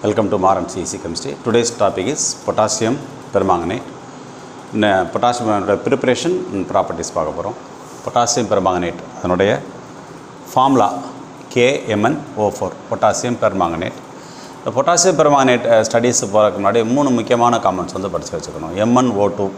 Welcome to Mar and CEC Chemistry. Today's topic is potassium permanganate. இந்த பொட்டாசியமோட preparation properties பார்க்க போகிறோம் potassium permanganate அதனுடைய formula KMN O four potassium permanganate இந்த potassium permanganate studies போகிறதுக்கு முன்னாடி மூணு முக்கியமான காமெண்ட்ஸ் வந்து படித்து வச்சுக்கணும் எம்என் ஓ டூ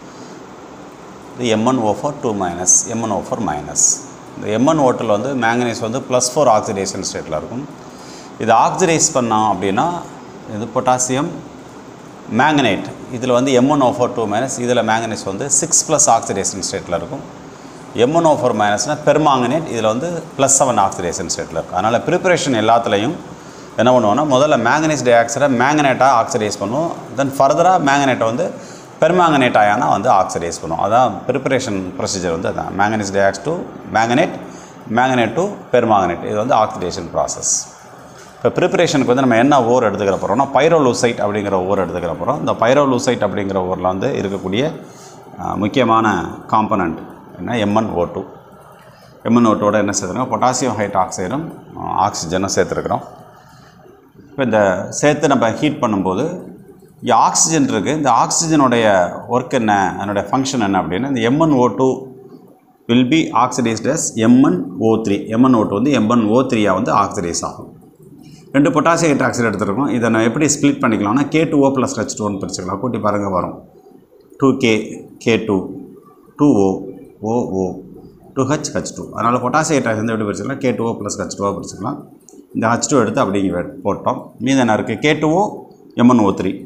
இது MN O four two minus MN O four minus இந்த எம்என் ஓட்டில் வந்து மேங்கனீஸ் வந்து ப்ளஸ் ஃபோர் ஆக்சிடேஷன் ஸ்டேட்டில் இருக்கும் இது ஆக்சிடைஸ் பண்ணோம் அப்படின்னா இது பொட்டாசியம் மேங்கனேட் இதில் வந்து MN O four two minus இதில் மேங்கனீஸ் வந்து சிக்ஸ் ப்ளஸ் ஆக்சிடேஷன் ஸ்டேட்டில் இருக்கும் எம்என் ஓ ஃபோர் மைனஸ்னால் பெர்மாங்கனேட் இதில் வந்து ப்ளஸ் செவன் ஆக்சிடேஷன் ஸ்டேட்டில் இருக்கும் அதனால் ப்ரிப்பரேஷன் எல்லாத்துலேயும் என்ன பண்ணுவோம்னா முதல்ல மேங்கனீஸ் டை ஆக்சைடை மேங்கனேட்டாக ஆக்சிடைஸ் பண்ணுவோம் தென் ஃபர்தராக மேங்கனேட்டை வந்து பெர்மாங்கனேட் ஆயானா வந்து ஆக்சிடைஸ் பண்ணுவோம் அதான் ப்ரிப்பரேஷன் ப்ரொசீஜர் வந்து அதான் manganese dioxide to manganate manganate to permanganate இது வந்து ஆக்சிடேஷன் ப்ராசஸ் இப்போ ப்ரிப்பரேஷனுக்கு வந்து நம்ம என்ன ஓர் எடுத்துக்கிற போகிறோம்னா பைரோலூசைட் அப்படிங்கிற ஓர் எடுத்துக்கிற போகிறோம் இந்த பைரோலூசைட் அப்படிங்கிற ஓரில் வந்து இருக்கக்கூடிய அஹ், முக்கியமான காம்பனண்ட் என்ன MN O two MN O டூவோட என்ன சேர்த்துருக்கோம் பொட்டாசியம் ஹைட்ராக்சைடும் ஆக்சிஜனும் சேர்த்துருக்குறோம் இப்போ இந்த சேர்த்து நம்ம ஹீட் பண்ணும்போது இங்கே ஆக்சிஜன் இருக்குது இந்த ஆக்சிஜனுடைய ஒர்க் என்ன அதனுடைய ஃபங்க்ஷன் என்ன அப்படின்னா இந்த MN O two will be oxidised as MN O three MN O two வந்து எம்என் ஓ த்ரீயாக வந்து ஆக்சிடைஸ் ஆகும் ரெண்டு பொட்டாசியம் ஹைட்ராக்சைடு எடுத்துருக்கோம் இதை நான் எப்படி ஸ்ப்ளிட் பண்ணிக்கலாம்னா K two O plus H டூன்னு பிரிச்சுக்கலாம் கூட்டி பாருங்கள் வரும் two K K two two O O O two H H two அதனால் பொட்டாசியம் ஹைட்ராக்சைடு வந்து எப்படி பிரிச்சுக்கலாம் K two O plus H டூவாக பிரிச்சுக்கலாம் இந்த ஹெச் டூ எடுத்து அப்படிங்க வே- போட்டோம் மீது என்ன இருக்குது K two O MN O three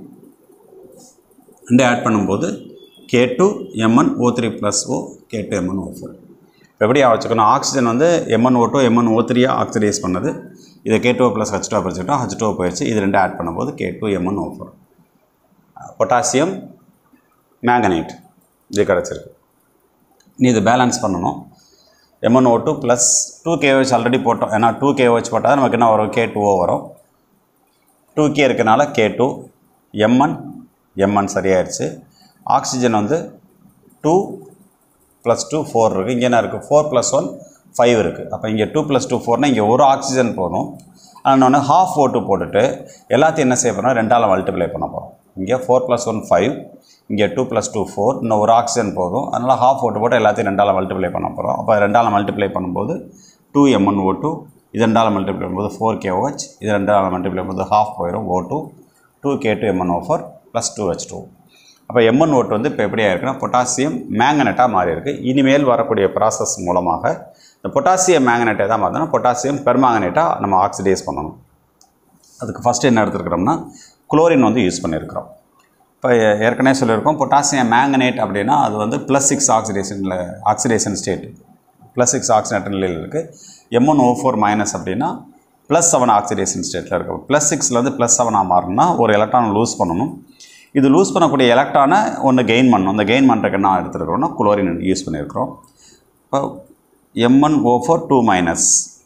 ரெண்டு ஆட் பண்ணும்போது K two MN O three plus O K two MN O four எப்படி வச்சுக்கணும் ஆக்சிஜன் வந்து MN O two MN O த்ரீயாக ஆக்சிடைஸ் பண்ணது இதை K two plus H two பிரிச்சுக்கிட்டோம் H two போயிடுச்சு இது ரெண்டு ஆட் பண்ணும்போது K two MN O four potassium manganate இது கிடச்சிருக்கு நீ இது பேலன்ஸ் பண்ணணும் MN O two plus two KOH already போட்டோம் ஏன்னா டூ கேஓஹெச் போட்டால் நமக்கு என்ன வரும் கே டூஓ வரும் டூ கே இருக்கனால கே டூ எம்என் எம்என் சரியாயிருச்சு ஆக்சிஜன் வந்து டூ ப்ளஸ் டூ ஃபோர் இருக்குது இங்கே என்ன இருக்குது ஃபோர் ப்ளஸ் ஒன் ஃபைவ் இருக்குது அப்போ இங்கே டூ ப்ளஸ் டூ ஃபோர்னால் இங்கே ஒரு ஆக்சிஜன் போகணும் ஆனால் நான் ஹாஃப் ஓ டூ போட்டுட்டு எல்லாத்தையும் என்ன செய்ய போகிறோம் ரெண்டால் மல்டிப்ளை பண்ண போகிறோம் இங்கே ஃபோர் ப்ளஸ் ஒன் ஃபைவ் இங்கே டூ ப்ளஸ் டூ ஃபோர் இன்னும் ஒரு ஆக்சிஜன் போதும் அதனால் ஹாஃப் ஓட்டு போட்டு எல்லாத்தையும் ரெண்டால் மல்டிப்ளை பண்ண போகிறோம் அப்போ ரெண்டால் மல்டிப்ளை பண்ணும்போது டூ எம்என் ஓ டூ இது ரெண்டால் மல்டிப்ளை பண்ணும்போது ஃபோர் கே ஓஹெச் இது ரெண்டால் மல்டிப்ளை பண்ணும்போது ஹாஃப் போயிடும் O two two K two MN O four plus two H two அப்போ எம்என் ஓட்டு வந்து இப்போ எப்படி ஆயிருக்குன்னா பொட்டாசியம் மேங்கனட்டாக மாறி இருக்கு இனிமேல் வரக்கூடிய ப்ராசஸ் மூலமாக இந்த பொட்டாசியம் மேங்கனேட்டை தான் பார்த்தோன்னா பொட்டாசியம் பெர்மாங்கனேட்டாக நம்ம ஆக்சிடைஸ் பண்ணணும் அதுக்கு ஃபஸ்ட்டு என்ன எடுத்துருக்கிறோம்னா குளோரின் வந்து யூஸ் பண்ணியிருக்கிறோம் இப்போ ஏற்கனவே சொல்லியிருக்கோம் பொட்டாசியம் மேங்கனேட் அப்படின்னா அது வந்து ப்ளஸ் சிக்ஸ் ஆக்சிடேஷனில் oxidation state plus six oxidation நிலையில் இருக்குது எம்ஒன் ஓ ஃபோர் மைனஸ் அப்படின்னா ப்ளஸ் செவன் ஆக்சிடேஷன் ஸ்டேட்டில் இருக்குது ப்ளஸ் சிக்ஸ்லேருந்து ப்ளஸ் செவனாக மாறணும்னா ஒரு எலக்ட்ரான் லூஸ் பண்ணணும் இது லூஸ் பண்ணக்கூடிய எலக்ட்ரானை ஒன்று கெயின் பண்ணணும் அந்த கெயின் பண்ணுறதுக்கு என்ன எடுத்துருக்கிறோம்னா குளோரின் யூஸ் பண்ணியிருக்கிறோம் இப்போ MN O four two minus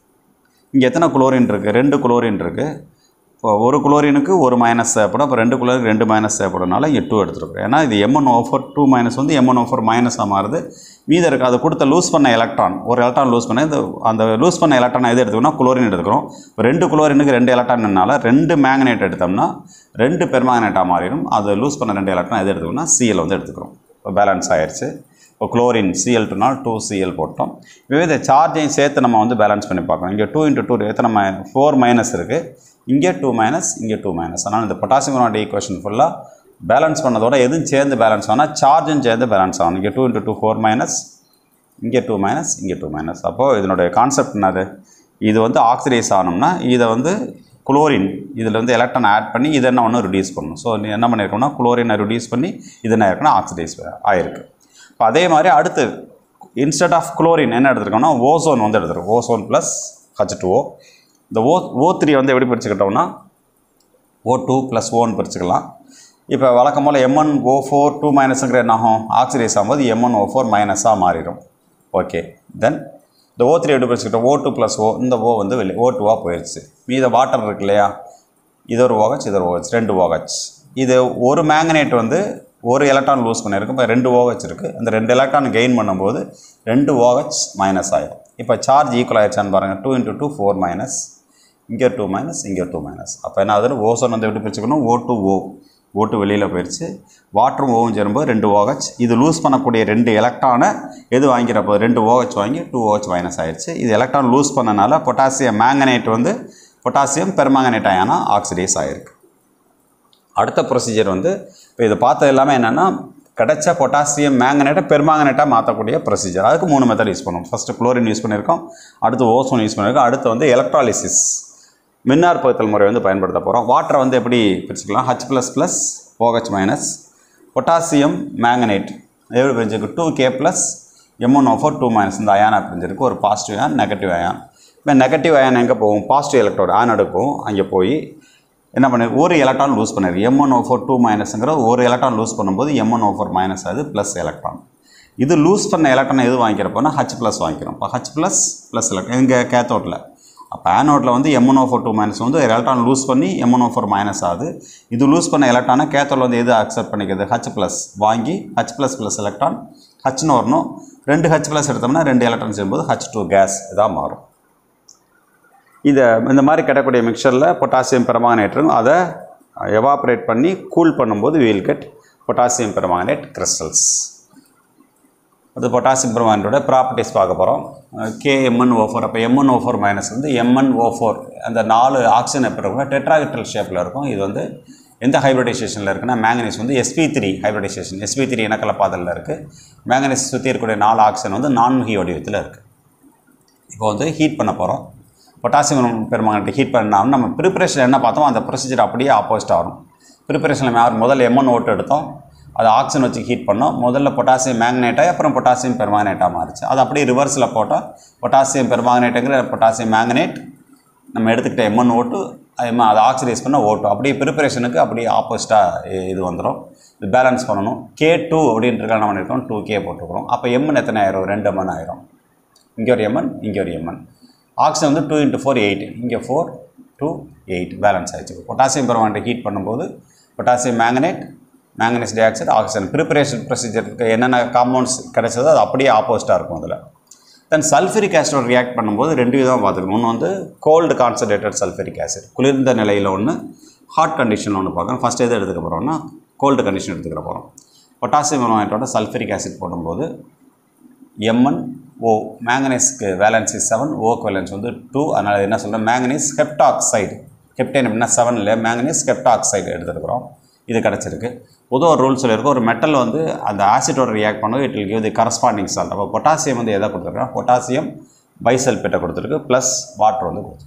இங்கே எத்தனை குளோரின் இருக்குது ரெண்டு குளோரின் இருக்குது இப்போ ஒரு குளோரினுக்கு ஒரு மைனஸ் தேவைப்படும் அப்போ ரெண்டு குளோரின் ரெண்டு மைனஸ் தேவைப்படுறதுனால இங்கே டூ எடுத்துருக்கோம் ஏன்னா இது MN O four two minus வந்து எம்என் ஓ ஃபோர் மைனஸாக மாறுது மீதி இருக்குது அது கொடுத்த லூஸ் பண்ண எலக்ட்ரான் ஒரு எலக்ட்ரான் லூஸ் பண்ண இந்த அந்த லூஸ் பண்ண எலக்ட்ரான் எது எடுத்துக்கணும் குளோரின் எடுத்துக்கிறோம் இப்போ ரெண்டு குளோரினுக்கு ரெண்டு எலக்ட்ரான்னால ரெண்டு மேக்னேட் எடுத்தோம்னா ரெண்டு பெர்மாங்கனேட்டாக மாறிடும் அது லூஸ் பண்ண ரெண்டு எலக்ட்ரான் எது எடுத்துக்கணும்னா சிஎல் வந்து எடுத்துக்கிறோம் இப்போ பேலன்ஸ் ஆயிடுச்சு இப்போ குளோரின் சிஎல் டூனால் டூ சிஎல் போட்டோம் இதுவே இந்த சார்ஜையும் சேர்த்து நம்ம வந்து பேலன்ஸ் பண்ணி பார்க்கணும் இங்கே டூ இன்ட்டு டூ எத்தனை மை ஃபோர் மைனஸ் இருக்குது இங்கே டூ மைனஸ் இங்கே டூ மைனஸ் அதனால் இந்த பொட்டாசியம் ஈக்குவேஷன் ஃபுல்லாக பேலன்ஸ் பண்ணதோட எதுவும் சேர்ந்து பேலன்ஸ் ஆனால் சார்ஜும் சேர்ந்து பேலன்ஸ் ஆகணும் இங்கே two into two four minus இங்கே டூ மைனஸ் இங்கே டூ மைனஸ் அப்போது இதனுடைய கான்செப்ட் என்னது இது வந்து ஆக்சிடைஸ் ஆகணும்னா இதை வந்து குளோரின் இதில் வந்து எலக்ட்ரான் ஆட் பண்ணி இதை என்ன ஒன்று ரிடியூஸ் பண்ணணும் ஸோ நீ என்ன பண்ணியிருக்கோம்னா குளோரினை ரிடியூஸ் பண்ணி இது என்ன இருக்குன்னா ஆக்சிடைஸ் ஆயிருக்கு இப்போ அதே மாதிரி அடுத்து இன்ஸ்டெட் ஆஃப் குளோரின் என்ன எடுத்துருக்கோம்னா ஓசோன் வந்து எடுத்துருக்கோம் ozone plus H two O இந்த ஓ ஓ த்ரீ வந்து எப்படி பிரிச்சுக்கிட்டோம்னா ஓ டூ ப்ளஸ் ஓன்னு பிரிச்சுக்கலாம் இப்போ வழக்கம் போல் எம்என் ஓ ஃபோர் டூ மைனஸுங்கிற என்ன ஆகும் ஆக்சிடைஸ் ஆகும்போது எம்என் ஓ ஃபோர் மைனஸாக மாறிடும் ஓகே தென் இந்த ஓ த்ரீ எப்படி பிரிச்சுக்கிட்டோம் ஓ டூ ப்ளஸ் ஓ இந்த ஓ வந்து வெளியே ஓ டூவாக போயிடுச்சு மீத வாட்டர் இருக்கு இல்லையா இது ஒரு ஓகச் இது ஒரு ஓகச் ரெண்டு ஓகச் இது ஒரு மேங்கனேட் வந்து ஒரு எலக்ட்ரான் லூஸ் பண்ணியிருக்கு இப்போ ரெண்டு ஓகச் இருக்குது அந்த ரெண்டு எலக்ட்ரான் கெயின் பண்ணும்போது ரெண்டு ஓகச் மைனஸ் ஆகிடும் இப்போ சார்ஜ் ஈக்குவல் ஆயிடுச்சான்னு பாருங்கள் two into two four minus இங்கே டூ மைனஸ் இங்கே டூ மைனஸ் அப்போ என்ன ஆகுதுன்னு ஓசோன் வந்து எப்படி பிரிச்சுக்கணும் ஓ டு ஓ ஓ டு வெளியில் போயிடுச்சு வாட்டரும் ஓவும் சேரும்போது ரெண்டு ஓஹெச் இது லூஸ் பண்ணக்கூடிய ரெண்டு எலக்ட்ரானை எது வாங்கிறப்போ ரெண்டு ஓஹெச் வாங்கி டூ ஓஹெச் மைனஸ் ஆயிடுச்சு இது எலக்ட்ரான் லூஸ் பண்ணனால பொட்டாசியம் மேங்கனேட் வந்து பொட்டாசியம் பெர்மாங்கனேட் ஆயானா ஆக்சிடைஸ் ஆகிருக்கு அடுத்த ப்ரொசீஜர் வந்து இப்போ இது பார்த்தது எல்லாமே என்னென்னா கிடைச்ச பொட்டாசியம் மேங்கனேட்டை பெர்மாங்கனேட்டாக மாற்றக்கூடிய ப்ரொசீஜர் அதுக்கு மூணு மெத்தட் யூஸ் பண்ணுவோம் ஃபஸ்ட்டு குளோரின் யூஸ் பண்ணியிருக்கோம் அடுத்து ஓசோன் யூஸ் பண்ணியிருக்கோம் அடுத்து வந்து எலக்ட்ராலிசிஸ் மின்னார் பகுத்தல் முறை வந்து பயன்படுத்த போகிறோம் வாட்டரை வந்து எப்படி பிரிச்சுக்கலாம் H plus plus OH minus potassium manganate எப்படி பிரிஞ்சிருக்கு two K plus M one O four two minus இந்த அயானா பிரிஞ்சிருக்கு ஒரு பாசிட்டிவ் அயான் நெகட்டிவ் அயான் இப்போ நெகட்டிவ் அயான் எங்கே போகும் பாசிட்டிவ் எலக்ட்ரோடு ஆனோடு போகும் அங்கே போய் என்ன பண்ணி ஒரு எலக்ட்ரான் லூஸ் பண்ணிருக்கு M one O four two மைனஸுங்கிற ஒரு எலக்ட்ரான் லூஸ் பண்ணும்போது M one O four minus அது ப்ளஸ் எலக்ட்ரான் இது லூஸ் பண்ண எலக்ட்ரான் எது வாங்கிக்கிறப்போனா ஹச் ப்ளஸ் வாங்கிக்கிறோம் இப்போ ஹச் ப்ளஸ் ப்ளஸ் எலக்ட்ரான் இங்கே கேத்தோட்டில் அப்போ ஆனோட்டில் வந்து M one O four two minus வந்து ஒரு எலக்ட்ரான் லூஸ் பண்ணி M one O four minus ஆகுது இது லூஸ் பண்ண எலக்ட்ரானை கேத்தோட்டில் வந்து எது அக்செப்ட் பண்ணிக்கிறது ஹச் ப்ளஸ் வாங்கி ஹச் ப்ளஸ் ப்ளஸ் எலக்ட்ரான் ஹச்னு வரணும் ரெண்டு ஹச் ப்ளஸ் எடுத்தோம்னா ரெண்டு எலக்ட்ரான் சேரும்போது ஹச் டூ கேஸ் இதாக மாறும் இதை இந்த மாதிரி கிடைக்கக்கூடிய மிக்சரில் பொட்டாசியம் பெர்மாங்கனேட்டும் அதை எவாப்ரேட் பண்ணி கூல் பண்ணும்போது we'll get potassium permanganate crystals அது பொட்டாசியம் பெர்மாங்கனேட்டோட ப்ராப்பர்ட்டிஸ் பார்க்க போகிறோம் கே எம்என் ஓ ஃபோர் அப்போ எம்என் ஓ ஃபோர் மைனஸ் வந்து எம்என் ஓ ஃபோர் அந்த நாலு ஆக்சிஜன் எப்படி இருக்கும்னா டெட்ராகிட்டல் ஷேப்பில் இருக்கும் இது வந்து எந்த ஹைப்ரிடைசேஷனில் இருக்குன்னா மேங்கனீஸ் வந்து SP three hybridisation SP three இனக்கலப்பாதலில் இருக்குது மேங்கனீஸ் சுற்றி இருக்கக்கூடிய நாலு ஆக்சிஜன் வந்து நான்முகி வடிவத்தில் இருக்குது இப்போ வந்து ஹீட் பண்ண போகிறோம் பொட்டாசியம் பெருமாங்கனேட் ஹீட் பண்ணாமல் நம்ம ப்ரிப்பரேஷன் என்ன பார்த்தோம் அந்த ப்ரொசீஜர் அப்படியே ஆப்போசிட் ஆகும் ப்ரிப்பரேஷனில் யார் முதல்ல எம்என் ஓட்டு எடுத்தோம் அது ஆக்சிஜன் வச்சு ஹீட் பண்ணோம் முதல்ல பொட்டாசியம் மேக்னேட்டாக அப்புறம் பொட்டாசியம் பெர்மாங்கனேட்டாக மாறிச்சு அது அப்படியே ரிவர்ஸில் போட்டால் பொட்டாசியம் பெர்மாங்கனேட்டுங்கிற பொட்டாசியம் மேங்கனேட் நம்ம எடுத்துக்கிட்ட எம்என் ஓட்டு அது அதை ஆக்சிடைஸ் பண்ண ஓட்டு அப்படியே ப்ரிப்பரேஷனுக்கு அப்படியே ஆப்போசிட்டாக இது வந்துடும் இது பேலன்ஸ் பண்ணணும் கே டூ அப்படின்ட்டு என்ன பண்ணியிருக்கோம் டூ கே போட்டுருக்கிறோம் அப்போ எம்என் எத்தனை ஆயிரும் ரெண்டு எம்என் ஆயிரும் இங்கே ஒரு எம்என் இங்கே ஒரு எம்என் ஆக்சிஜன் வந்து டூ இன்ட்டு ஃபோர் எயிட் இங்கே ஃபோர் டூ எயிட் பேலன்ஸ் ஆயிடுச்சு பொட்டாசியம் பெர்மானேட்டை ஹீட் பண்ணும்போது potassium manganate manganese dioxide oxygen preparation ப்ரொசீஜருக்கு என்னென்ன காம்பவுண்ட்ஸ் கிடைச்சதோ அது அப்படியே ஆப்போசிட்டாக இருக்கும் அதில் தென் சல்ஃபரிக் ஆசிடோட ரியாக்ட் பண்ணும்போது ரெண்டு விதமாக பார்த்துக்கணும் ஒன்று வந்து கோல்டு கான்சன்ட்ரேட்டட் சல்ஃபரிக் ஆசிட் குளிர்ந்த நிலையில் ஒன்று ஹாட் கண்டிஷனில் ஒன்று பார்க்கணும் ஃபஸ்ட் எது எடுத்துக்க போகிறோம்னா கோல்டு கண்டிஷன் எடுத்துக்கிற போகிறோம் பொட்டாசியம் பெர்மானேட்டோட சல்ஃபரிக் ஆசிட் போடும்போது எம்என் ஓ மேங்கனீஸ்க்கு வேலன்சி செவன் ஓக்கு வேலன்ஸ் வந்து டூ அதனால் என்ன சொல்கிறேன் மேங்கனீஸ் ஹெப்டாக்சைடு ஹெப்டேன் அப்படின்னா செவன் இல்லை மேங்கனீஸ் ஹெப்டாக்சைடு எடுத்துருக்குறோம் இது கிடச்சிருக்கு பொதுவாக ஒரு ரூல் சொல்லியிருக்கோம் ஒரு மெட்டல் வந்து அந்த ஆசிட்டோட ரியாக்ட் பண்ணும் it will give the corresponding salt அப்போ பொட்டாசியம் வந்து எதை கொடுத்துருக்கோம் பொட்டாசியம் பைசல்பேட்டை கொடுத்துருக்கு ப்ளஸ் வாட்டர் வந்து கொடுத்துருக்கு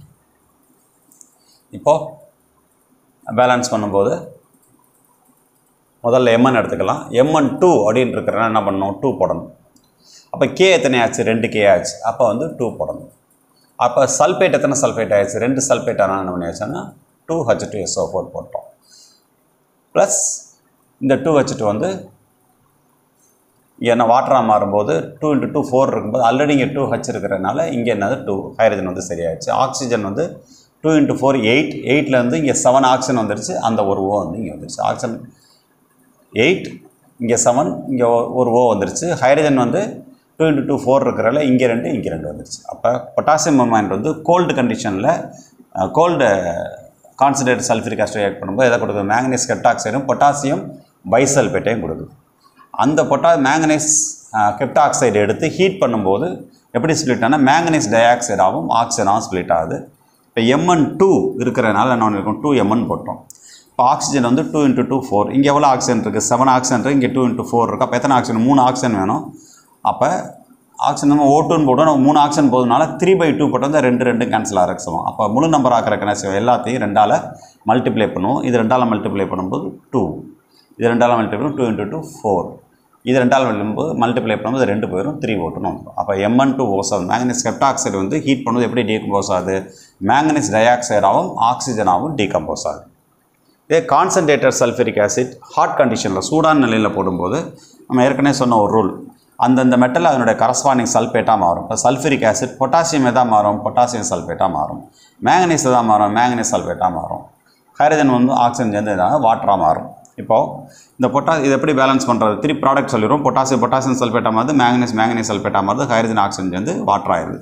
இப்போது பேலன்ஸ் பண்ணும்போது முதல்ல எம்என் எடுத்துக்கலாம் எம்என் டூ அப்படின்னு இருக்கிறனா என்ன பண்ணணும் டூ போடணும் அப்போ கே எத்தனை ஆச்சு ரெண்டு கே ஆச்சு அப்போ வந்து டூ போடணும் அப்போ சல்பேட் எத்தனை சல்ஃபேட் ஆயிடுச்சு ரெண்டு சல்ஃபேட் ஆனால் என்ன பண்ணியாச்சுன்னா two H two SO four போட்டோம் ப்ளஸ் இந்த டூ ஹச் டூ வந்து ஏன்னா வாட்டராக மாறும்போது டூ இன்ட்டு டூ ஃபோர் இருக்கும்போது ஆல்ரெடி இங்கே டூ ஹச் இருக்கிறதுனால இங்கே என்னது டூ ஹைட்ரஜன் வந்து சரியாயிடுச்சு ஆக்சிஜன் வந்து டூ இன்ட்டு ஃபோர் எயிட் எயிட்லேருந்து இங்கே செவன் ஆக்சிஜன் வந்துருச்சு அந்த ஒரு ஓ வந்து இங்கே வந்துருச்சு ஆக்சிஜன் எயிட் இங்கே செவன் இங்கே ஒரு ஓ வந்துருச்சு ஹைட்ரஜன் வந்து டூ இன்ட்டு டூ ஃபோர் இருக்கிறனால இங்கே ரெண்டு இங்கே ரெண்டு வந்துருச்சு அப்போ பொட்டாசியம் மைண்ட் வந்து கோல்டு கண்டிஷனில் cold concentrate sulphuric acid react பண்ணும்போது எதை கொடுக்குது மேங்கனீஸ் கெப்டாக்சைடும் பொட்டாசியம் பைசல்பேட்டையும் கொடுக்குது அந்த பொட்டா மேங்கனீஸ் கெப்டாக்சைடு எடுத்து ஹீட் பண்ணும்போது எப்படி ஸ்ப்ளிட் ஆனால் மேங்கனீஸ் டை ஆக்சைடாகவும் ஆக்சிஜனாகவும் ஸ்ப்ளிட் ஆகுது இப்போ எம்என் டூ இருக்கிறனால என்ன இருக்கும் டூ எம்என் போட்டோம் இப்போ ஆக்சிஜன் வந்து டூ இன்ட்டு டூ ஃபோர் இங்கே எவ்வளோ ஆக்சிஜன் இருக்குது செவன் ஆக்சிஜன் இருக்குது இங்கே டூ இன்ட்டு ஃபோர் இருக்குது அப்போ எத்தனை ஆக்சிஜன் மூணு ஆக்சிஜன் வேணும் அப்போ ஆக்சிஜன் நம்ம ஓட்டுன்னு போட்டோம் நம்ம மூணு ஆக்சிஜன் போதுனால த்ரீ பை டூ போட்டோம் இந்த ரெண்டு ரெண்டு கேன்சல் ஆகிற சமம் அப்போ முழு நம்பர் ஆக்கிற கணக்கு எல்லாத்தையும் ரெண்டால் மல்டிப்ளை பண்ணுவோம் இது ரெண்டால் மல்டிப்ளை பண்ணும்போது டூ இது ரெண்டால் மல்டிப்ளை பண்ணும் டூ இன்ட்டு டூ ஃபோர் இது ரெண்டால் பண்ணும்போது மல்டிப்ளை பண்ணும்போது ரெண்டு போயிடும் த்ரீ ஓட்டுன்னு வந்துடும் அப்போ எம்என் டூ ஓஸ் ஆகுது மேங்கனீஸ் கெப்டாக்சைடு வந்து ஹீட் பண்ணும்போது எப்படி டீகம்போஸ் ஆகுது மேங்கனீஸ் டை ஆக்சைடாகவும் ஆக்சிஜனாகவும் டீகம்போஸ் ஆகுது இதே கான்சன்ட்ரேட்டட் சல்ஃபரிக் ஆசிட் ஹாட் கண்டிஷனில் சூடான நிலையில் போடும்போது நம்ம ஏற்கனவே சொன்ன ஒரு ரூல் அந்தந்த மெட்டல் அதனுடைய கரஸ்பாண்டிங் சல்ஃபேட்டாக மாறும் இப்போ சல்ஃபரிக் ஆசிட் பொட்டாசியம் எதாக மாறும் பொட்டாசியம் சல்ஃபேட்டாக மாறும் மேங்கனீஸ் எதாக மாறும் மேங்கனீஸ் சல்ஃபேட்டாக மாறும் ஹைட்ரஜன் வந்து ஆக்சிஜன் சேர்ந்து எதாவது வாட்டராக மாறும் இப்போது இந்த பொட்டா இது எப்படி பேலன்ஸ் பண்ணுறது த்ரீ ப்ராடக்ட் சொல்லிடுவோம் பொட்டாசியம் பொட்டாசியம் சல்ஃபேட்டாக மாறுது மேங்கனீஸ் மேங்கனீஸ் சல்ஃபேட்டாக மாறுது ஹைட்ரஜன் ஆக்சிஜன் சேர்ந்து வாட்டர் ஆயிடுது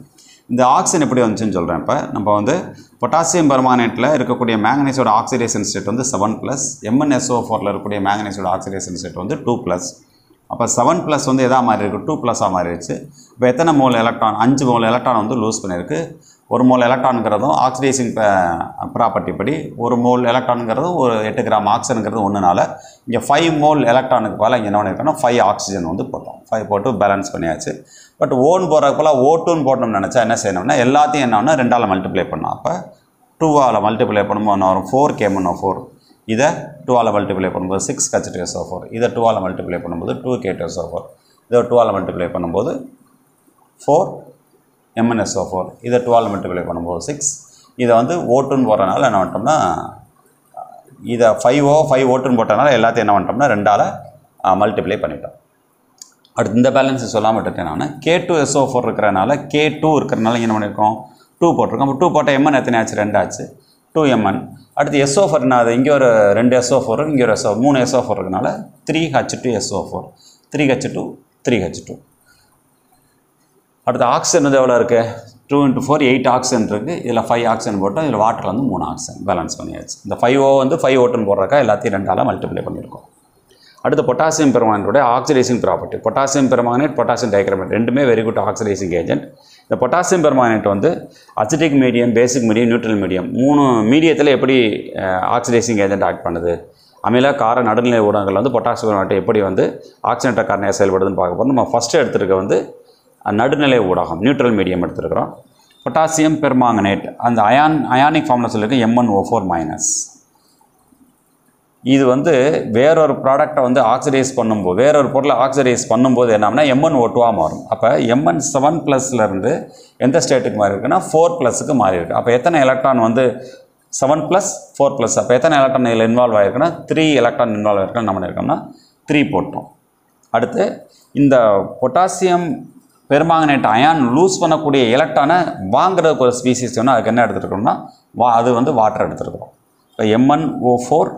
இந்த ஆக்சிஜன் எப்படி வந்துச்சுன்னு சொல்கிறேன் இப்போ நம்ம வந்து பொட்டாசியம் பெர்மானேட்டில் இருக்கக்கூடிய மேங்கனீஸோட ஆக்சிடேஷன் ஸ்டேட் வந்து செவன் ப்ளஸ் எம்என்எஸ்ஓ ஃபோரில் இருக்கக்கூடிய மேங்கனீஸோட ஆக்சிடேஷன் ஸ்டேட் வந்து டூ ப்ளஸ் அப்போ செவன் ப்ளஸ் வந்து எதா மாறி இருக்குது டூ ப்ளஸ்ஸாக மாறிடுச்சு இப்போ எத்தனை மோல் எலக்ட்ரான் அஞ்சு மோல் எலக்ட்ரான் வந்து லூஸ் பண்ணியிருக்கு ஒரு மோல் எலக்ட்ரானுங்கிறதும் ஆக்சிடைசிங் ப்ராப்பர்ட்டி படி ஒரு மோல் எலக்ட்ரானுங்கிறதும் ஒரு எட்டு கிராம் ஆக்சிஜனுங்கிறது ஒன்றுனால இங்கே ஃபைவ் மோல் எலக்ட்ரானுக்கு போல் இங்கே என்ன பண்ணியிருக்கோம்னா ஃபைவ் ஆக்சிஜன் வந்து போட்டோம் ஃபைவ் போட்டு பேலன்ஸ் பண்ணியாச்சு பட் ஓன் போகிறதுக்கு போல் ஓ டூன்னு போட்டோம்னு நினச்சா என்ன செய்யணும்னா எல்லாத்தையும் என்னன்னா ரெண்டால் மல்டிப்ளை பண்ணோம் அப்போ டூவால் மல்டிப்ளை பண்ணும்போது என்ன வரும் ஃபோர் கேமனோ ஃபோர் இதை டூவால் மல்டிப்ளை பண்ணும்போது சிக்ஸ் கச்சிட்டிஎஸ்ஓ ஃபோர் இதை டூவால் மல்டிப்ளை பண்ணும்போது டூ கேடிஎஸ்ஓ ஃபோர் இதை டூவால் மல்டிப்ளை பண்ணும்போது ஃபோர் எம்என்எஸ்ஓ ஃபோர் இதை டுவெல் மல்டிப்ளை பண்ணும்போது சிக்ஸ் இதை வந்து ஓட்டுன்னு போடுறதுனால என்ன பண்ணிட்டோம்னா இதை ஃபைவ் ஓ ஃபைவ் ஓட்டுன்னு போட்டனால எல்லாத்தையும் என்ன பண்ணிட்டோம்னா ரெண்டால் மல்டிப்ளை பண்ணிட்டோம் அடுத்து இந்த பேலன்ஸ் சொல்லாமல் விட்டுட்டேன் நான் கே டூ எஸ்ஓ ஃபோர் இருக்கிறனால கே டூ இருக்கிறனால என்ன பண்ணியிருக்கோம் டூ போட்டிருக்கோம் அப்போ டூ போட்டால் எம்என் எத்தனை ஆச்சு ரெண்டு ஆச்சு டூ எம்என் அடுத்து எஸ்ஓ ஃபோர் என்ன அது இங்கே ஒரு ரெண்டு எஸ்ஓ ஃபோர் இங்கே ஒரு எஸ்ஓ மூணு எஸ்ஓ ஃபோர் இருக்கனால three H two SO four three H two three H two அடுத்து ஆக்சிஜன் வந்து எவ்வளோ இருக்குது two into four eight oxygen இருக்குது இதில் ஃபைவ் ஆக்சிஜன் போட்டோம் இதில் வாட்டரில் வந்து மூணு ஆக்சிஜன் பேலன்ஸ் பண்ணியாச்சு இந்த ஃபைவ் ஓ வந்து ஃபைவ் ஓட்டுன்னு போடுறக்கா எல்லாத்தையும் ரெண்டால் மல்டிப்ளை பண்ணியிருக்கோம் அடுத்து பொட்டாசியம் பெர்மானேட்டோட oxidising property potassium permanganate potassium dichromate ரெண்டுமே வெரி குட் ஆக்சிடைசிங் ஏஜென்ட் இந்த பொட்டாசியம் பெர்மானேட் வந்து acidic medium basic medium neutral medium மூணு மீடியத்தில் எப்படி ஆக்சிடைசிங் ஏஜென்ட் ஆக்ட் பண்ணுது அமில கார நடுநிலை ஊடகங்கள் வந்து பொட்டாசியம் பெர்மானேட் எப்படி வந்து ஆக்சிடென்ட் காரணியாக செயல்படுதுன்னு பார்க்க போகிறோம் நம்ம ஃபஸ்ட்டு எடுத்துருக்க வந்து நடுநிலை ஊடகம் நியூட்ரல் மீடியம் எடுத்துருக்கிறோம் பொட்டாசியம் பெர்மாங்கனேட் அந்த அயான் அயானிக் ஃபார்மில் சொல்லியிருக்கு எம்என் ஓ ஃபோர் மைனஸ் இது வந்து வேறொரு ப்ராடக்டை வந்து ஆக்சிடைஸ் பண்ணும்போது வேறொரு பொருளை ஆக்சிடைஸ் பண்ணும்போது என்னன்னா எம்என் ஓட்டுவாக மாறும் அப்போ எம்என் செவன் ப்ளஸ்லேருந்து எந்த ஸ்டேட்டுக்கு மாறி இருக்குன்னா ஃபோர் ப்ளஸுக்கு மாறி இருக்கு அப்போ எத்தனை எலக்ட்ரான் வந்து செவன் ப்ளஸ் ஃபோர் ப்ளஸ் அப்போ எத்தனை எலக்ட்ரான் இதில் இன்வால்வ் ஆகிருக்குன்னா த்ரீ எலக்ட்ரான் இன்வால்வ் ஆகிருக்குன்னு நம்ம பண்ணியிருக்கோம்னா த்ரீ போட்டோம் அடுத்து இந்த பொட்டாசியம் பெருமாங்கனேட் அயான் லூஸ் பண்ணக்கூடிய எலக்ட்ரானை வாங்குறதுக்கு ஒரு ஸ்பீசிஸ் வேணும் அதுக்கு என்ன எடுத்துருக்கோம்னா வா அது வந்து வாட்டர் எடுத்துருக்கிறோம் இப்போ எம்என் ஓ ஃபோர்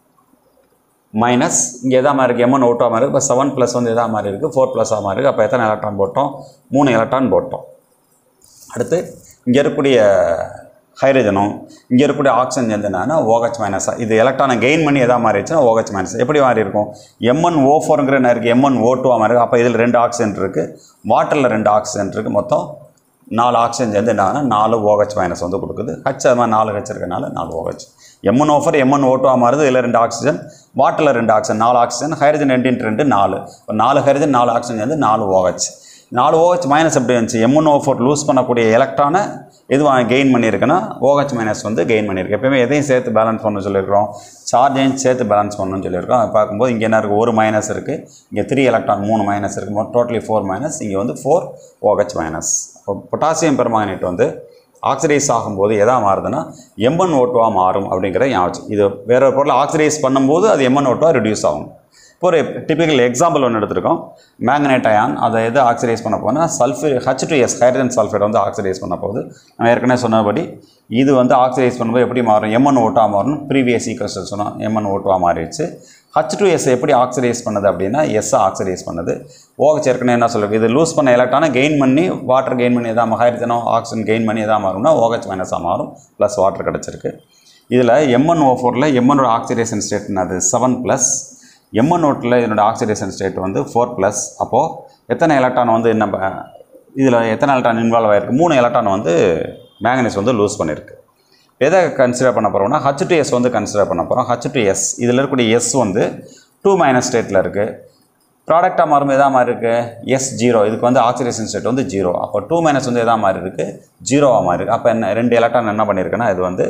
மைனஸ் இங்கே எதா மாதிரி இருக்குது எம்என் ஓட்டோ மாதிரி இருக்குது இப்போ செவன் ப்ளஸ் வந்து எதா மாதிரி இருக்குது ஃபோர் ப்ளஸ்ஸாக மாதிரி இருக்குது அப்போ எத்தனை எலக்ட்ரான் போட்டோம் மூணு எலக்ட்ரான் போட்டோம் அடுத்து இங்கே இருக்கக்கூடிய ஹைட்ரஜனும் இங்கே இருக்கக்கூடிய ஆக்சிஜன் என்னன்னா ஓஹெச் மைனஸாக இது எலக்ட்ரானை கெயின் பண்ணி எதா மாறிடுச்சுன்னா ஓஹெச் மைனஸ் எப்படி மாறி இருக்கும் எம்என் ஓ ஃபோருங்கிற என்ன இருக்குது எம்என் ஓ டூவாக மாதிரி இருக்குது அப்போ இதில் ரெண்டு ஆக்சிஜன் இருக்குது வாட்டரில் ரெண்டு ஆக்சிஜன் இருக்குது மொத்தம் நாலு ஆக்சிஜன் சேர்ந்து என்னன்னா நாலு ஓஹெச் மைனஸ் வந்து கொடுக்குது ஹச் அது மாதிரி நாலு ஹச் இருக்கனால நாலு ஓஹெச் எம்என் ஓஃபர் எம்என் ஓட்டுவாக மாறுது இதில் ரெண்டு ஆக்சிஜன் வாட்டரில் ரெண்டு ஆக்சிஜன் நாலு ஆக்சிஜன் ஹைட்ரஜன் ரெண்டு இன்ட்டு ரெண்டு நாலு இப்போ நாலு ஹைட்ரஜன் நாலு ஆக்சிஜன் வந்து நாலு ஓஹெச் நாலு ஓஹெச் மைனஸ் எப்படி இருந்துச்சு எம்என் ஓ ஃபோர் லூஸ் பண்ணக்கூடிய எலக்ட்ரானை எதுவாக கெயின் பண்ணியிருக்குன்னா ஓஹெச் மைனஸ் வந்து கெயின் பண்ணியிருக்கு எப்பயுமே எதையும் சேர்த்து பேலன்ஸ் பண்ண சொல்லியிருக்கிறோம் சார்ஜையும் சேர்த்து பேலன்ஸ் பண்ணணும்னு சொல்லியிருக்கோம் அதை பார்க்கும்போது இங்கே என்ன இருக்குது ஒரு மைனஸ் இருக்குது இங்கே த்ரீ எலக்ட்ரான் மூணு மைனஸ் இருக்குது டோட்டலி ஃபோர் மைனஸ் இங்கே வந்து ஃபோர் ஓஹெச் மைனஸ் இப்போ பொட்டாசியம் பெர்மாங்கனேட் வந்து ஆக்சிடைஸ் ஆகும்போது எதா மாறுதுன்னா எம்என் ஓட்டுவாக மாறும் அப்படிங்கிற ஞாபகம் இது வேற ஒரு பொருளை ஆக்சிடைஸ் பண்ணும்போது அது எம்என் ஓட்டுவாக ரெடியூஸ் ஆகும் இப்போ ஒரு டிபிக்கல் எக்ஸாம்பிள் ஒன்று எடுத்திருக்கோம் மேங்கனேட் அயான் அதை எது ஆக்சிடைஸ் பண்ண போனால் sulphur H two S hydrogen sulphate வந்து ஆக்சிடைஸ் பண்ண போகுது நான் ஏற்கனவே சொன்னபடி இது வந்து ஆக்சிடைஸ் பண்ணும்போது எப்படி மாறும் எம்என் ஓட்டாக மாறும் ப்ரீவியஸ் ஈக்குவஸ்டல் சொன்னோம் எம்என் ஓட்டுவாக மாறிடுச்சு ஹச் டு எஸ் எப்படி ஆக்சிடைஸ் பண்ணுது அப்படின்னா எஸ்ஸை ஆக்சிடைஸ் பண்ணுது ஓகே ஏற்கனவே என்ன சொல்லுது இது லூஸ் பண்ண எலக்ட்ரானை கெயின் பண்ணி வாட்டர் கெயின் பண்ணி எதாவது ஹைட்ரஜனோ ஆக்சிஜன் கெயின் பண்ணி எதாவது மாறும்னா ஓஹெச் மைனஸாக மாறும் ப்ளஸ் வாட்டர் கிடச்சிருக்கு இதில் எம்என் ஓ ஃபோரில் எம்எனோட ஆக்சிடேஷன் ஸ்டேட் அது செவன் ப்ளஸ் எம்என் நோட்டில் இதனோட ஆக்சிடேஷன் ஸ்டேட் வந்து ஃபோர் ப்ளஸ் அப்போது எத்தனை எலக்ட்ரான் வந்து நம்ம இதில் எத்தனை எலக்ட்ரான் இன்வால்வ் ஆகிருக்கு மூணு எலக்ட்ரான் வந்து மேங்கனீஸ் வந்து லூஸ் பண்ணியிருக்கு எதை கன்சிடர் பண்ண போகிறோம்னா ஹச் டு எஸ் வந்து கன்சிடர் பண்ண போகிறோம் ஹச் டு எஸ் இதில் இருக்கக்கூடிய எஸ் வந்து டூ மைனஸ் ஸ்டேட்டில் இருக்குது ப்ராடக்டாக மாறும் எதா மாதிரி இருக்குது எஸ் ஜீரோ இதுக்கு வந்து ஆக்சிடேஷன் ஸ்டேட் வந்து ஜீரோ அப்போ டூ மைனஸ் வந்து எதா மாதிரி இருக்குது ஜீரோவாக மாதிரி இருக்குது அப்போ என்ன ரெண்டு எலக்ட்ரான் என்ன பண்ணியிருக்குன்னா இது வந்து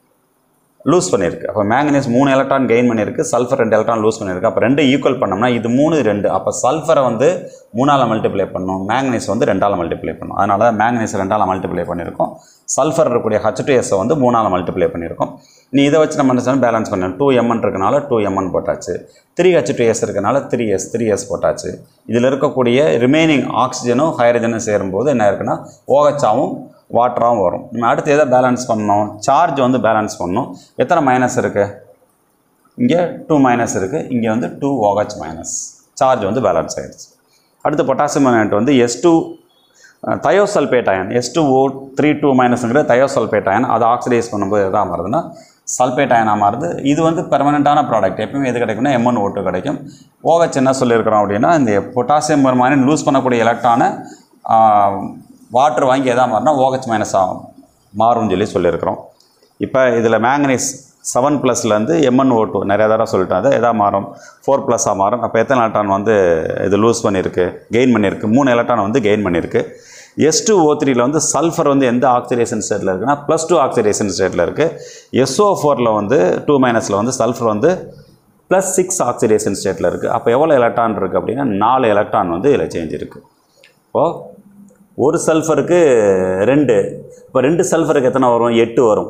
லூஸ் பண்ணியிருக்கு அப்போ மேங்கனீஸ் மூணு எலக்ட்ரான் கெயின் பண்ணியிருக்கு சல்ஃபர் ரெண்டு எலக்ட்ரான் லூஸ் பண்ணியிருக்கு அப்போ ரெண்டு ஈக்குவல் பண்ணோம்னா இது மூணு இது ரெண்டு அப்போ சல்ஃபரை வந்து மூணால் மல்டிப்ளை பண்ணணும் மேங்கனீஸ் வந்து ரெண்டால் மல்டிப்ளை பண்ணணும் அதனால தான் மேங்கனீஸ் ரெண்டால் மல்டிப்ளை பண்ணியிருக்கோம் சல்ஃபர் இருக்கக்கூடிய ஹச் டு எஸ்ஸை வந்து மூணால் மல்டிப்ளை பண்ணியிருக்கோம் நீ இதை வச்சு நம்ம என்ன பேலன்ஸ் பண்ணணும் டூ எம்என் இருக்கனால டூ எம்என் போட்டாச்சு த்ரீ ஹச் டு எஸ் இருக்கனால த்ரீ எஸ் த்ரீ எஸ் போட்டாச்சு இதில் இருக்கக்கூடிய ரிமைனிங் ஆக்சிஜனும் ஹைட்ரஜனும் சேரும்போது என்ன இருக்குன்னா ஓஹெச்சாவும் வாட்டராகவும் வரும் நம்ம அடுத்து எதை பேலன்ஸ் பண்ணணும் சார்ஜ் வந்து பேலன்ஸ் பண்ணணும் எத்தனை மைனஸ் இருக்குது இங்கே டூ மைனஸ் இருக்குது இங்கே வந்து டூ OH மைனஸ் சார்ஜ் வந்து பேலன்ஸ் ஆகிடுச்சு அடுத்து பொட்டாசியம் மைனட் வந்து S two thiosulphate ion S two O three two மைனஸுங்கிற தயோசல்பேட் அயன் அதை ஆக்சிடைஸ் பண்ணும்போது எதா மாறுதுன்னா சல்பேட் அயனாக மாறுது இது வந்து பெர்மனண்ட்டான ப்ராடக்ட் எப்பவுமே எது கிடைக்கும்னா எம்என் ஓட்டு கிடைக்கும் ஓஹெச் என்ன சொல்லியிருக்கிறோம் அப்படின்னா இந்த பொட்டாசியம் பெருமானின் லூஸ் பண்ணக்கூடிய எலக்ட்ரானை வாட்டர் வாங்கி எதா மாறினா ஓஹெச் மைனஸ் ஆகும் மாறும்னு சொல்லி சொல்லியிருக்கிறோம் இப்போ இதில் மேங்கனீஸ் செவன் ப்ளஸ்லேருந்து எம்என் ஓ டூ நிறைய தடவை சொல்லிட்டேன் அது எதா மாறும் ஃபோர் ப்ளஸ்ஸாக மாறும் அப்போ எத்தனை எலக்ட்ரான் வந்து இது லூஸ் பண்ணியிருக்கு கெயின் பண்ணியிருக்கு மூணு எலக்ட்ரான் வந்து கெயின் பண்ணியிருக்கு எஸ் டூ ஓ த்ரீல வந்து சல்ஃபர் வந்து எந்த ஆக்சிடேஷன் ஸ்டேட்டில் இருக்குன்னா ப்ளஸ் டூ ஆக்சிடேஷன் ஸ்டேட்டில் இருக்குது எஸ்ஓ ஃபோரில் வந்து டூ மைனஸில் வந்து சல்ஃபர் வந்து ப்ளஸ் சிக்ஸ் ஆக்சிடேஷன் ஸ்டேட்டில் இருக்குது அப்போ எவ்வளோ எலக்ட்ரான் இருக்குது அப்படின்னா நாலு எலக்ட்ரான் வந்து இதில் சேஞ்ச் இருக்குது இப்போது ஒரு சல்ஃபருக்கு ரெண்டு இப்போ ரெண்டு சல்ஃபருக்கு எத்தனை வரும் எட்டு வரும்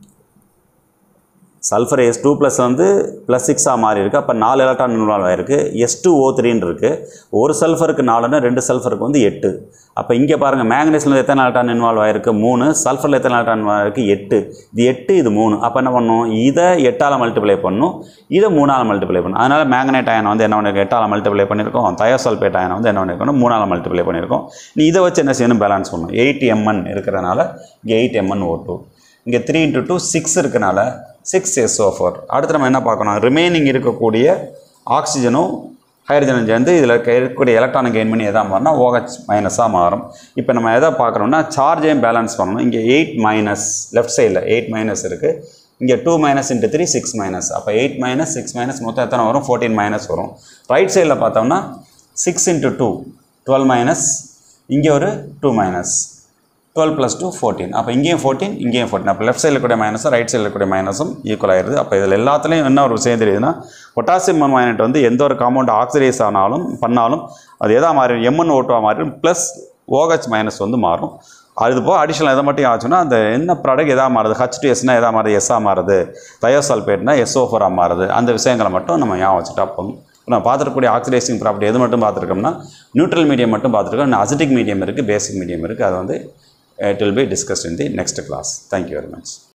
சல்ஃபர் எஸ் டூ ப்ளஸ் வந்து ப்ளஸ் சிக்ஸாக மாறி இருக்குது அப்போ நாலு எலக்ட்ரான் இன்வால்வ் ஆயிருக்கு எஸ் டூ ஓ த்ரீன்னு இருக்குது ஒரு சல்ஃபருக்கு நாலுன்னா ரெண்டு சல்ஃபருக்கு வந்து எட்டு அப்போ இங்கே பாருங்கள் மேங்கனீஸில் எத்தனை எலக்ட்ரான் இன்வால்வ் ஆயிருக்கு மூணு சல்ஃபரில் எத்தனை எலக்ட்ரான் இன்வால்வ் ஆயிருக்கு எட்டு இது எட்டு இது மூணு அப்போ என்ன பண்ணணும் இதை எட்டால் மல்டிப்ளை பண்ணணும் இதை மூணால் மல்டிப்ளை பண்ணணும் அதனால் மேங்கனேட் அயனை வந்து என்ன பண்ணிருக்கோம் எட்டால் மல்டிப்ளை பண்ணியிருக்கோம் தயோசல்பேட் அயனை வந்து என்ன பண்ணியிருக்கோம் மூணால் மல்டிப்ளை பண்ணியிருக்கோம் நீ இதை வச்சு என்ன செய்யணும் பேலன்ஸ் பண்ணணும் எயிட் எம்என் இருக்கிறனால இங்கே எயிட் எம்என் ஓ டூ இங்கே த்ரீ இன்ட்டு டூ சிக்ஸ் இருக்கனால சிக்ஸ் எஸ்ஓ ஃபோர் அடுத்து நம்ம என்ன பார்க்கணும் ரிமைனிங் இருக்கக்கூடிய ஆக்சிஜனும் ஹைட்ரஜனும் சேர்ந்து இதில் இருக்கக்கூடிய எலக்ட்ரானை கெயின் பண்ணி எதாக மாறினா OH மைனஸாக மாறும் இப்போ நம்ம எதை பார்க்குறோம்னா சார்ஜையும் பேலன்ஸ் பண்ணணும் இங்கே எயிட் மைனஸ் லெஃப்ட் சைடில் எயிட் மைனஸ் இருக்குது இங்கே two minus into three six minus அப்போ எயிட் மைனஸ் சிக்ஸ் மைனஸ் மொத்தம் எத்தனை வரும் ஃபோர்டீன் மைனஸ் வரும் ரைட் சைடில் பார்த்தோம்னா six into two twelve minus இங்கே ஒரு two minus twelve plus two fourteen அப்போ இங்கேயும் ஃபோர்டீன் இங்கேயும் ஃபோர்டீன் அப்போ லெஃப்ட் சைடில் கூடிய மைனஸும் ரைட் சைடில் கூடிய மைனஸும் ஈக்குவல் ஆயிருது அப்போ இதில் எல்லாத்துலேயும் என்ன ஒரு விஷயம் தெரியுதுன்னா பொட்டாசியம் மைனட் வந்து எந்த ஒரு காம்பவுண்ட் ஆக்சிடைஸ் ஆனாலும் பண்ணாலும் அது எதா மாறிடும் எம்என் ஓட்டுவாக மாறிடும் ப்ளஸ் ஓஹெச் மைனஸ் வந்து மாறும் அது போக அடிஷனல் எதை மட்டும் ஆச்சுன்னா அந்த என்ன ப்ராடக்ட் எதா மாறுது ஹச் டு எஸ்னா எதா மாறுது எஸ்ஸாக மாறுது தயோசல்பேட்னா எஸ்ஓஃபராக மாறுது அந்த விஷயங்களை மட்டும் நம்ம ஞாபகம் வச்சுட்டா போதும் நம்ம பார்த்துருக்கக்கூடிய ஆக்சிடைசிங் ப்ராப்பர்ட்டி எது மட்டும் பார்த்துருக்கோம்னா நியூட்ரல் மீடியம் மட்டும் பார்த்துருக்கோம் அசிட்டிக் மீடியம் இருக்குது பேசிக் மீடியம் இருக்குது அது வந்து it will be discussed in the next class. Thank you very much.